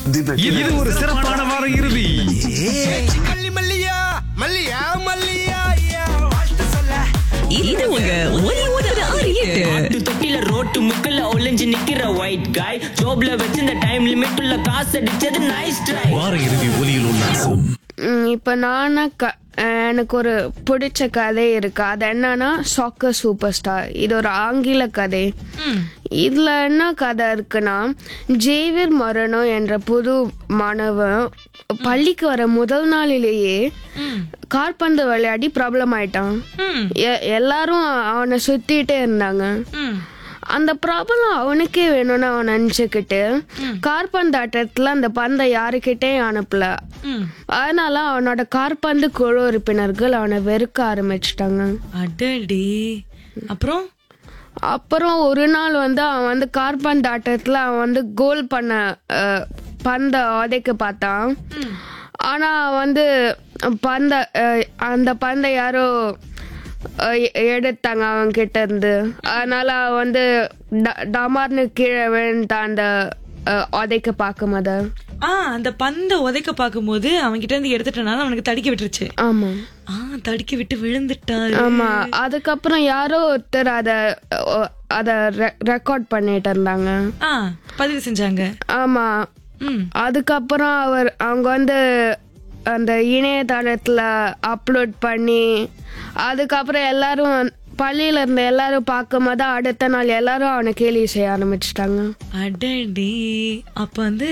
இது இது ஒரு சிறப்பான வார இறுதி மல்லி மல்லியா மல்லியா மல்லியா ஐயா, வாழ்த்து சொல்ல இது உங்க ஒலி ஒன்பது ஆறு எட்டு ஆட்டு தொட்டில ரோட்டு முக்கல்ல ஒளிஞ்சு நிக்கிற ஒயிட் காய் ஜோப்ல வச்சிருந்த டைம் லிமிட் உள்ள காசு அடிச்சது நைஸ் ட்ரை வார இறுதி ஒலியில் உல்லாசம் ம், இப்ப நானா க அஹ் எனக்கு ஒரு பிடிச்ச கதை இருக்கு அது என்னன்னா சாக்கர் சூப்பர் ஸ்டார் இது ஒரு ஆங்கில கதை இதுல என்ன கதை இருக்குன்னா ஜேவியர் மரணோ என்ற புது மாணவன் பள்ளிக்கு வர முதல் நாளிலேயே கால்பந்து விளையாடி ப்ராப்ளம் ஆயிட்டான் எ- எல்லாரும் அவனை சுத்திட்டே இருந்தாங்க அந்த ப்ராப்ளம் அவனுக்கே வேணும்னு அவன் நினச்சிக்கிட்டு கார்பந்தாட்டத்தில் அந்த பந்தை யாருக்கிட்டேயும் அனுப்பல அதனால அவனோட கார்பந்து குழு உறுப்பினர்கள் அவனை வெறுக்க ஆரம்பிச்சிட்டாங்க அடடி அப்புறம் அப்புறம் ஒரு நாள் வந்து அவன் வந்து கார்பந்தாட்டத்தில் அவன் வந்து கோல் பண்ண அஹ், பந்தை உதைக்க பார்த்தான் ஆனா அவன் வந்து பந்த அஹ், அந்த பந்தை யாரோ அஹ், எ- எடுத்தாங்க அவன் கிட்ட இருந்து அதனால அவன் வந்து ட- டமார்னு கீழே விழுந்தான் அந்த அஹ், உதைக்க பார்க்கும்போது ஆ அந்த பந்தை உதைக்க பார்க்கும்போது அவன் கிட்ட இருந்து எடுத்துட்டனால அவனுக்கு தடிக்க விட்டுருச்சு ஆமா ஆ தடிக்க விட்டு விழுந்துட்டாரு ஆமா அதுக்கப்புறம் யாரோ ஒருத்தர் அத அஹ், அத ரெக்கார்ட் பண்ணிட்டு இருந்தாங்க ஆ பதிவு செஞ்சாங்க ஆமா ம் அதுக்கப்புறம் அவர் அவங்க வந்து அந்த இணையதளத்துல அப்லோட் பண்ணி அதுக்கப்புறம் எல்லாரும் பள்ளியில இருந்த எல்லாரும் பார்க்கும்போது அடுத்த நாள் எல்லாரும் அவனை கேலி செய்ய ஆரம்பிச்சிட்டாங்க அடடி அப்ப வந்து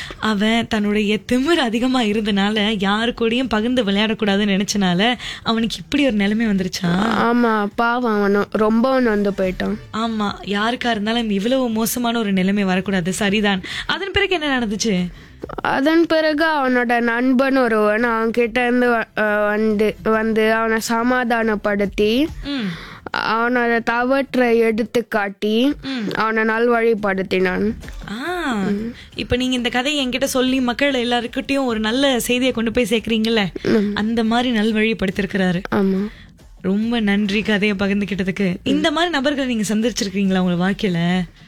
அவன் தன்னுடைய திமிர் அதிகமா இருந்தனால யாரு கூடயும் பகிர்ந்து விளையாடக்கூடாதுன்னு நினைச்சனால அவனுக்கு இப்படி ஒரு நிலைமை வந்துருச்சா ஆமா பாவம் அவனும் ரொம்ப நொந்து போயிட்டான் ஆமா யாருக்கா இருந்தாலும் இவ்வளவு மோசமான ஒரு நிலைமை வரக்கூடாது சரிதான் அதன் பிறகு என்ன நடந்துச்சு அதன் பிறகு அவனோட நண்பன் ஒருவன் அவன் கிட்ட இருந்து வ- அஹ் வந்து வந்து அவனை சமாதானப்படுத்தி ம் அவனோட தவற்றை எடுத்து காட்டி அவனை நல்வழிப்படுத்தினான் ஆ இப்ப நீங்க இந்த கதையை என்கிட்ட சொல்லி மக்கள் எல்லாருக்கிட்டையும் ஒரு நல்ல செய்தியை கொண்டு போய் சேர்க்கறீங்கல்ல அந்த மாதிரி நல்வழிப்படுத்திருக்கிறாரு ஆமா ரொம்ப நன்றி கதையை பகிர்ந்துக்கிட்டதுக்கு இந்த மாதிரி நபர்களை நீங்க சந்திச்சிருக்கீங்களா உங்க வாழ்க்கையில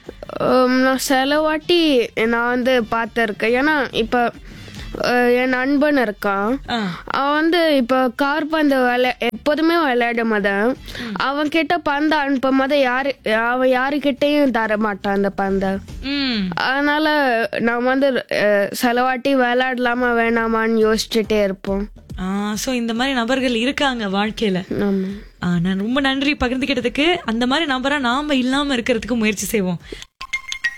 உம், நான் சில வாட்டி நான் வந்து பார்த்துருக்கேன் ஏன்னா இப்போ அஹ், என் நண்பன் இருக்கான் ஆ. அவன் வந்து இப்போ கார்பந்து விளையா எப்போதுமே விளையாடும் போது அவன் கிட்ட பந்தை அனுப்பும் போது யாரு அவன் யாருக்கிட்டையும் தர மாட்டான் அந்த பந்தை ம் அதனால நம்ம வந்து அஹ், சில வாட்டி விளையாடலாமா வேணாமான்னு யோசிச்சுட்டே இருப்போம் ஆ சோ இந்த மாதிரி நபர்கள் இருக்காங்க வாழ்க்கையில ஆமா ஆ, நான் ரொம்ப நன்றி பகிர்ந்துக்கிட்டதுக்கு அந்த மாதிரி நபரா நாம இல்லாம இருக்கிறதுக்கு முயற்சி செய்வோம்